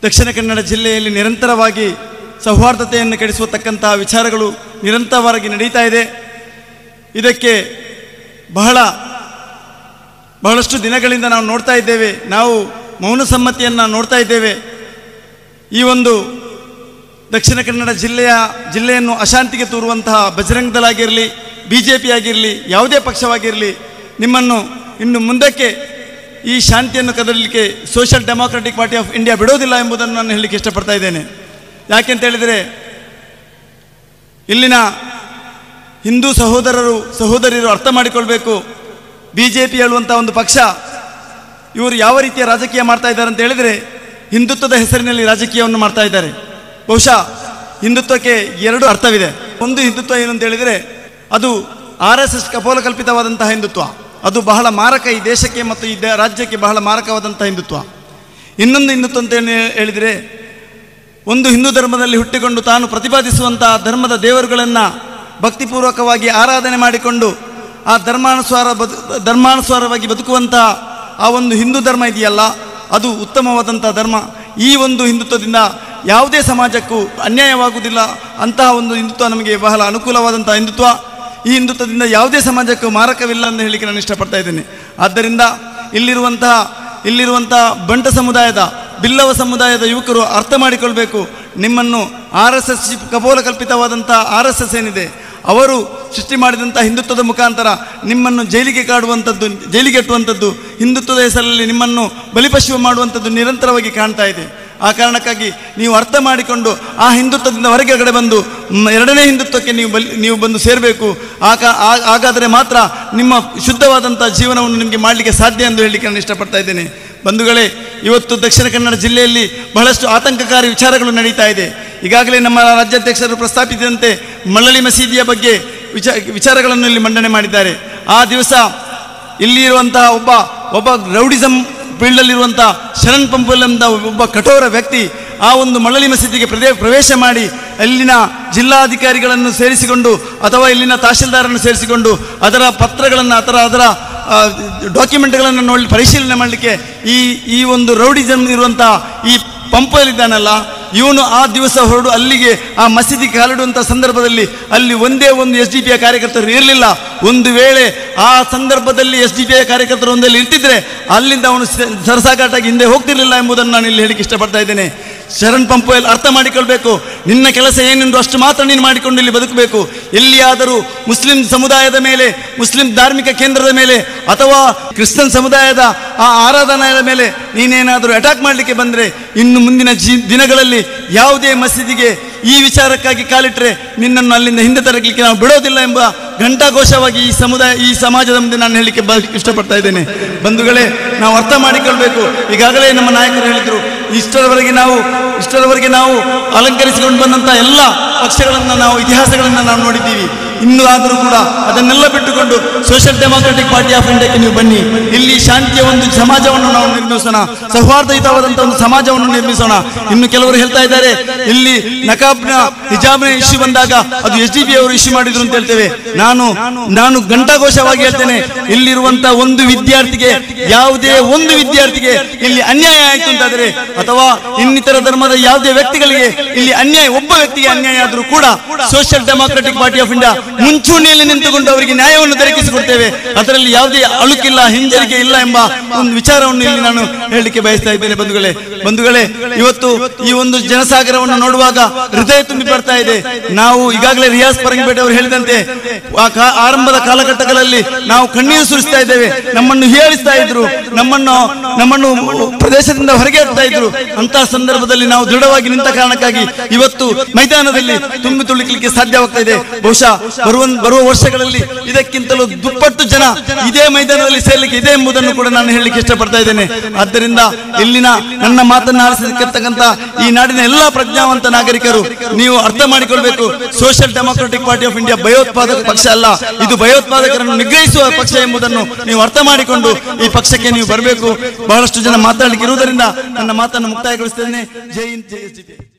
ದಕ್ಷಿಣ ಕನ್ನಡ ಜಿಲ್ಲೆಯಲ್ಲಿ ನಿರಂತರವಾಗಿ ಸೌಹಾರ್ದತೆಯನ್ನು ಕೆಡಿಸುವತಕ್ಕಂತಹ ವಿಚಾರಗಳು ನಿರಂತರವಾಗಿ ನಡೀತಾ ಇದೆ ಇದಕ್ಕೆ ಬಹಳ ಬಹಳಷ್ಟು ದಿನಗಳಿಂದ ನಾವು ನೋಡ್ತಾ ಇದ್ದೇವೆ ನಾವು ಮೌನ ಸಮ್ಮತಿಯನ್ನು ನೋಡ್ತಾ ಇದ್ದೇವೆ ಈ ಒಂದು ದಕ್ಷಿಣ ಕನ್ನಡ ಜಿಲ್ಲೆಯ ಜಿಲ್ಲೆಯನ್ನು ಅಶಾಂತಿಗೆ ತೂರುವಂತಹ ಬಜರಂಗ್ ದಳ ಆಗಿರಲಿ ಬಿ ಜೆ ಪಿ ಆಗಿರಲಿ ಯಾವುದೇ ಪಕ್ಷವಾಗಿರಲಿ ನಿಮ್ಮನ್ನು ಇನ್ನು ಮುಂದಕ್ಕೆ ಈ ಶಾಂತಿಯನ್ನು ಕದಡಲಿಕ್ಕೆ social democratic party of India ಬಿಡೋದಿಲ್ಲ ಎಂಬುದನ್ನು ನಾನು ಹೇಳಲಿಕ್ಕೆ ಇಷ್ಟಪಡ್ತಾ ಇದ್ದೇನೆ ಯಾಕೆಂತ ಹೇಳಿದರೆ ಇಲ್ಲಿನ ಹಿಂದೂ ಸಹೋದರರು ಸಹೋದರಿಯರು ಅರ್ಥ ಮಾಡಿಕೊಳ್ಬೇಕು ಬಿ ಜೆ ಪಿ ಹೇಳುವಂಥ ಒಂದು ಪಕ್ಷ ಇವರು ಯಾವ ರೀತಿಯ ರಾಜಕೀಯ ಮಾಡ್ತಾ ಇದ್ದಾರೆ ಅಂತ ಹೇಳಿದರೆ ಹಿಂದುತ್ವದ ಹೆಸರಿನಲ್ಲಿ ರಾಜಕೀಯವನ್ನು ಮಾಡ್ತಾ ಇದ್ದಾರೆ ಬಹುಶಃ ಹಿಂದುತ್ವಕ್ಕೆ ಎರಡು ಅರ್ಥವಿದೆ ಒಂದು ಹಿಂದುತ್ವ ಏನು ಅಂತ ಹೇಳಿದರೆ ಅದು ಆರ್ ಎಸ್ ಎಸ್ ಕಪೋಲಕಲ್ಪಿತವಾದಂತಹ ಹಿಂದುತ್ವ ಅದು ಬಹಳ ಮಾರಕ ಈ ದೇಶಕ್ಕೆ ಮತ್ತು ಈ ದ- ರಾಜ್ಯಕ್ಕೆ ಬಹಳ ಮಾರಕವಾದಂತಹ ಹಿಂದುತ್ವ ಇನ್ನೊಂದು ಹಿಂದುತ್ವ ಅಂತ ಏನು ಹೇಳಿದರೆ ಒಂದು ಹಿಂದೂ ಧರ್ಮದಲ್ಲಿ ಹುಟ್ಟಿಕೊಂಡು ತಾನು ಪ್ರತಿಪಾದಿಸುವಂತಹ ಧರ್ಮದ ದೇವರುಗಳನ್ನು ಭಕ್ತಿಪೂರ್ವಕವಾಗಿ ಆರಾಧನೆ ಮಾಡಿಕೊಂಡು ಆ ಧರ್ಮಾನುಸಾರ ಬದು ಧರ್ಮಾನುಸಾರವಾಗಿ ಬದುಕುವಂತಹ ಆ ಒಂದು ಹಿಂದೂ ಧರ್ಮ ಇದೆಯಲ್ಲ ಅದು ಉತ್ತಮವಾದಂಥ ಧರ್ಮ ಈ ಒಂದು ಹಿಂದುತ್ವದಿಂದ ಯಾವುದೇ ಸಮಾಜಕ್ಕೂ ಅನ್ಯಾಯವಾಗುವುದಿಲ್ಲ ಅಂತಹ ಒಂದು ಹಿಂದುತ್ವ ನಮಗೆ ಬಹಳ ಅನುಕೂಲವಾದಂಥ ಹಿಂದುತ್ವ ಈ ಹಿಂದುತ್ವದಿಂದ ಯಾವುದೇ ಸಮಾಜಕ್ಕೂ ಮಾರಕವಿಲ್ಲ ಅಂತ ಹೇಳಲಿಕ್ಕೆ ನಾನು ಇಷ್ಟಪಡ್ತಾ ಇದ್ದೇನೆ ಆದ್ದರಿಂದ ಇಲ್ಲಿರುವಂತಹ ಇಲ್ಲಿರುವಂತಹ ಬಂಟ ಸಮುದಾಯದ ಬಿಲ್ಲವ ಸಮುದಾಯದ ಯುವಕರು ಅರ್ಥ ಮಾಡಿಕೊಳ್ಬೇಕು ನಿಮ್ಮನ್ನು ಆರ್ ಎಸ್ ಎಸ್ ಕಪೋಲ ಕಲ್ಪಿತವಾದಂಥ ಆರ್ ಎಸ್ ಎಸ್ ಏನಿದೆ ಅವರು ಸೃಷ್ಟಿ ಮಾಡಿದಂಥ ಹಿಂದುತ್ವದ ಮುಖಾಂತರ ನಿಮ್ಮನ್ನು ಜೈಲಿಗೆ ಕಾಡುವಂಥದ್ದು ಜೈಲಿಗೆ ಕಟ್ಟುವಂಥದ್ದು ಹಿಂದುತ್ವದ ಹೆಸರಲ್ಲಿ ನಿಮ್ಮನ್ನು ಬಲಿಪಶುವ ಮಾಡುವಂಥದ್ದು ನಿರಂತರವಾಗಿ ಕಾಣ್ತಾ ಇದೆ ಆ ಕಾರಣಕ್ಕಾಗಿ ನೀವು ಅರ್ಥ ಮಾಡಿಕೊಂಡು ಆ ಹಿಂದುತ್ವದಿಂದ ಹೊರಗಡೆ ಬಂದು ಮ್, ಎರಡನೇ ಹಿಂದುತ್ವಕ್ಕೆ ನೀವು ಬಲಿ ನೀವು ಬಂದು ಸೇರಬೇಕು ಆಗ ಆ- ಹಾಗಾದರೆ ಮಾತ್ರ ನಿಮ್ಮ ಶುದ್ಧವಾದಂಥ ಜೀವನವನ್ನು ನಿಮಗೆ ಮಾಡಲಿಕ್ಕೆ ಸಾಧ್ಯ ಎಂದು ಹೇಳಲಿಕ್ಕೆ ನಾನು ಇಷ್ಟಪಡ್ತಾ ಇದ್ದೇನೆ ಬಂಧುಗಳೇ ಇವತ್ತು ದಕ್ಷಿಣ ಕನ್ನಡ ಜಿಲ್ಲೆಯಲ್ಲಿ ಬಹಳಷ್ಟು ಆತಂಕಕಾರಿ ವಿಚಾರಗಳು ನಡೀತಾ ಇದೆ ಈಗಾಗಲೇ ನಮ್ಮ ರಾಜ್ಯಾಧ್ಯಕ್ಷರು ಪ್ರಸ್ತಾಪಿಸಿದಂತೆ ಮಳ್ಳಲಿ ಮಸೀದಿಯ ಬಗ್ಗೆ ವಿಚ ವಿಚಾರಗಳನ್ನು ಇಲ್ಲಿ ಮಂಡನೆ ಮಾಡಿದ್ದಾರೆ ಆ ದಿವಸ ಇಲ್ಲಿ ಇರುವಂತಹ ಒಬ್ಬ ಒಬ್ಬ ರೌಡಿಸಮ್ ಫೀಲ್ಡಲ್ಲಿರುವಂಥ ಶರಣ್ ಪಂಪಲ್ ಎಂಬ ಒಬ್ಬ ಕಠೋರ ವ್ಯಕ್ತಿ ಆ ಒಂದು ಮಳ್ಳಲಿ ಮಸೀದಿಗೆ ಪ್ರದೇ ಪ್ರವೇಶ ಮಾಡಿ ಅಲ್ಲಿನ ಜಿಲ್ಲಾಧಿಕಾರಿಗಳನ್ನು ಸೇರಿಸಿಕೊಂಡು ಅಥವಾ ಇಲ್ಲಿನ ತಹಶೀಲ್ದಾರನ್ನು ಸೇರಿಸಿಕೊಂಡು ಅದರ ಪತ್ರಗಳನ್ನು ಅದರ ಅದರ ಡಾಕ್ಯುಮೆಂಟ್ಗಳನ್ನು ನೋಡಿ ಪರಿಶೀಲನೆ ಮಾಡಲಿಕ್ಕೆ ಈ ಈ ಒಂದು ರೌಡಿಸಮ್ ಇರುವಂಥ ಈ ಪಂಪಲ್ಲಿದ್ದಾನಲ್ಲ ಇವನು ಆ ದಿವಸ ಹೊರಡು ಅಲ್ಲಿಗೆ ಆ ಮಸೀದಿಗೆ ಕಾಲಿಡುವಂಥ ಸಂದರ್ಭದಲ್ಲಿ ಅಲ್ಲಿ ಒಂದೇ ಒಂದು ಎಸ್ ಡಿ ಪಿಯ ಕಾರ್ಯಕರ್ತರು ಇರಲಿಲ್ಲ ಒಂದು ವೇಳೆ ಆ ಸಂದರ್ಭದಲ್ಲಿ ಎಸ್ ಡಿ ಪಿಯ ಕಾರ್ಯಕರ್ತರು ಒಂದಲ್ಲಿ ಇರ್ತಿದ್ರೆ ಅಲ್ಲಿಂದ ಅವನು ಸ- ಸರಸಾಗಾಟಾಗಿ ಹಿಂದೆ ಹೋಗ್ತಿರ್ಲಿಲ್ಲ ಎಂಬುದನ್ನು ನಾನು ಇಲ್ಲಿ ಹೇಳಿಕ್ಕೆ ಇಷ್ಟಪಡ್ತಾ ಇದ್ದೇನೆ ಶರಣ್ ಪಂಪೋಯಲ್ ಅರ್ಥ ಮಾಡಿಕೊಳ್ಬೇಕು ನಿನ್ನ ಕೆಲಸ ಏನೆಂದು ಅಷ್ಟು ಮಾತ್ರ ನೀನು ಮಾಡಿಕೊಂಡು ಇಲ್ಲಿ ಬದುಕಬೇಕು ಎಲ್ಲಿಯಾದರೂ ಮುಸ್ಲಿಂ ಸಮುದಾಯದ ಮೇಲೆ ಮುಸ್ಲಿಂ ಧಾರ್ಮಿಕ ಕೇಂದ್ರದ ಮೇಲೆ ಅಥವಾ ಕ್ರಿಶ್ಚಿಯನ್ ಸಮುದಾಯದ ಆ ಆರಾಧನೆಯ ಮೇಲೆ ನೀನೇನಾದರೂ ಅಟ್ಯಾಕ್ ಮಾಡಲಿಕ್ಕೆ ಬಂದರೆ ಇನ್ನು ಮುಂದಿನ ಜಿ ದಿನಗಳಲ್ಲಿ ಯಾವುದೇ ಮಸೀದಿಗೆ ಈ ವಿಚಾರಕ್ಕಾಗಿ ಕಾಲಿಟ್ಟರೆ ನಿನ್ನನ್ನು ಅಲ್ಲಿಂದ ಹಿಂದೆ ತರಲಿಕ್ಕೆ ನಾವು ಬಿಡೋದಿಲ್ಲ ಎಂಬ ಘಂಟಾಘೋಷವಾಗಿ ಈ ಸಮುದಾಯ ಈ ಸಮಾಜದ ಮುಂದೆ ನಾನು ಹೇಳಲಿಕ್ಕೆ ಬ ಇಷ್ಟಪಡ್ತಾ ಇದ್ದೇನೆ ಬಂಧುಗಳೇ ನಾವು ಅರ್ಥ ಮಾಡಿಕೊಳ್ಬೇಕು ಈಗಾಗಲೇ ನಮ್ಮ ನಾಯಕರು ಹೇಳಿದರು ಇಷ್ಟರವರೆಗೆ ನಾವು ಇಷ್ಟರವರೆಗೆ ನಾವು ಅಲಂಕರಿಸಿಕೊಂಡು ಬಂದಂಥ ಎಲ್ಲ ಪಕ್ಷಗಳನ್ನು ನಾವು ಇತಿಹಾಸಗಳನ್ನು ನಾವು ನೋಡಿದ್ದೀವಿ ಇನ್ನೂ ಆದರೂ ಕೂಡ ಅದನ್ನೆಲ್ಲ ಬಿಟ್ಟುಕೊಂಡು ಸೋಷಿಯಲ್ ಡೆಮಾಕ್ರೆಟಿಕ್ ಪಾರ್ಟಿ ಆಫ್ ಇಂಡಿಯಾಕ್ಕೆ ನೀವು ಬನ್ನಿ ಇಲ್ಲಿ ಶಾಂತಿಯ ಒಂದು ಸಮಾಜವನ್ನು ನಾವು ನಿರ್ಮಿಸೋಣ ಸೌಹಾರ್ದಯುತವಾದಂಥ ಒಂದು ಸಮಾಜವನ್ನು ನಿರ್ಮಿಸೋಣ ಇನ್ನು ಕೆಲವರು ಹೇಳ್ತಾ ಇದ್ದಾರೆ ಇಲ್ಲಿ ನಕಾಬ್ನ ಹಿಜಾಬ್ನ ಇಶ್ಯೂ ಬಂದಾಗ ಅದು ಎಸ್ ಡಿ ಪಿ ಅವರು ಇಶ್ಯೂ ಮಾಡಿದ್ರು ಅಂತ ಹೇಳ್ತೇವೆ ನಾನು ನಾನು ಘಂಟಾಘೋಷವಾಗಿ ಹೇಳ್ತೇನೆ ಇಲ್ಲಿರುವಂತ ಒಂದು ವಿದ್ಯಾರ್ಥಿಗೆ ಯಾವುದೇ ಒಂದು ವಿದ್ಯಾರ್ಥಿಗೆ ಇಲ್ಲಿ ಅನ್ಯಾಯ ಆಯಿತು ಅಂತಾದರೆ ಅಥವಾ ಇನ್ನಿತರ ಧರ್ಮದ ಯಾವುದೇ ವ್ಯಕ್ತಿಗಳಿಗೆ ಇಲ್ಲಿ ಅನ್ಯಾಯ ಒಬ್ಬ ವ್ಯಕ್ತಿಗೆ ಅನ್ಯಾಯ ಆದರೂ ಕೂಡ social democratic party of India ಮುಂಚೂಣಿಯಲ್ಲಿ ನಿಂತುಕೊಂಡು ಅವರಿಗೆ ನ್ಯಾಯವನ್ನು ದೊರಕಿಸಿಕೊಡ್ತೇವೆ ಅದರಲ್ಲಿ ಯಾವುದೇ ಅಳುಕಿಲ್ಲ ಹಿಂಜರಿಕೆ ಇಲ್ಲ ಎಂಬ ಒಂದು ವಿಚಾರವನ್ನು ಇಲ್ಲಿ ನಾನು ಹೇಳಲಿಕ್ಕೆ ಬಯಸ್ತಾ ಇದ್ದೇನೆ ಬಂಧುಗಳೇ ಬಂಧುಗಳೇ ಇವತ್ತು ಈ ಒಂದು ಜನಸಾಗರವನ್ನು ನೋಡುವಾಗ ಹೃದಯ ತುಂಬಿ ಬರ್ತಾ ಇದೆ ನಾವು ಈಗಾಗಲೇ ರಿಯಾಜ್ ಪರಂಗಿಪೇಟೆ ಅವರು ಹೇಳಿದಂತೆ ಆ ಕಾ- ಆರಂಭದ ಕಾಲಘಟ್ಟಗಳಲ್ಲಿ ನಾವು ಕಣ್ಣೀರು ಸುರಿಸ್ತಾ ಇದ್ದೇವೆ ನಮ್ಮನ್ನು ಹೀಯಾಳಿಸ್ತಾ ಇದ್ರು ನಮ್ಮನ್ನು ನಮ್ಮನ್ನು ಪ್ರದೇಶದಿಂದ ಹೊರಗೆ ಹಾಕ್ತಾ ಇದ್ರು ಅಂತಹ ಸಂದರ್ಭದಲ್ಲಿ ನಾವು ದೃಢವಾಗಿ ನಿಂತ ಕಾರಣಕ್ಕಾಗಿ ಇವತ್ತು ಮೈದಾನದಲ್ಲಿ ತುಂಬಿ ತುಳಿಕಲಿಕ್ಕೆ ಸಾಧ್ಯವಾಗ್ತಾ ಇದೆ ಬಹುಶಃ ಬರುವ ಬರುವ ವರ್ಷಗಳಲ್ಲಿ ಇದಕ್ಕಿಂತಲೂ ದುಪ್ಪಟ್ಟು ಜನ ಇದೇ ಮೈದಾನದಲ್ಲಿ ಸೇರ್ಲಿಕ್ಕೆ ಇದೆ ಎಂಬುದನ್ನು ಕೂಡ ನಾನು ಹೇಳಲಿಕ್ಕೆ ಇಷ್ಟಪಡ್ತಾ ಇದ್ದೇನೆ ಆದ್ದರಿಂದ ಇಲ್ಲಿನ ನನ್ನ ಮಾತನ್ನು ಆಲಿಸಿರ್ತಕ್ಕಂಥ ಈ ನಾಡಿನ ಎಲ್ಲ ಪ್ರಜ್ಞಾವಂತ ನಾಗರಿಕರು ನೀವು ಅರ್ಥ ಮಾಡಿಕೊಳ್ಬೇಕು social democratic party of India ಭಯೋತ್ಪಾದಕ ಪಕ್ಷ ಅಲ್ಲ ಇದು ಭಯೋತ್ಪಾದಕರನ್ನು ನಿಗ್ರಹಿಸುವ ಪಕ್ಷ ಎಂಬುದನ್ನು ನೀವು ಅರ್ಥ ಮಾಡಿಕೊಂಡು ಈ ಪಕ್ಷಕ್ಕೆ ನೀವು ಬರಬೇಕು ಬಹಳಷ್ಟು ಜನ ಮಾತಾಡಲಿಕ್ಕೆ ಇರುವುದರಿಂದ ನನ್ನ ಮಾತನ್ನು ಮುಕ್ತಾಯಗೊಳಿಸ್ತೇನೆ ಜೈ ಹಿಂದ್ ಜೈ ಎಸ್ ಡಿ ಪಿ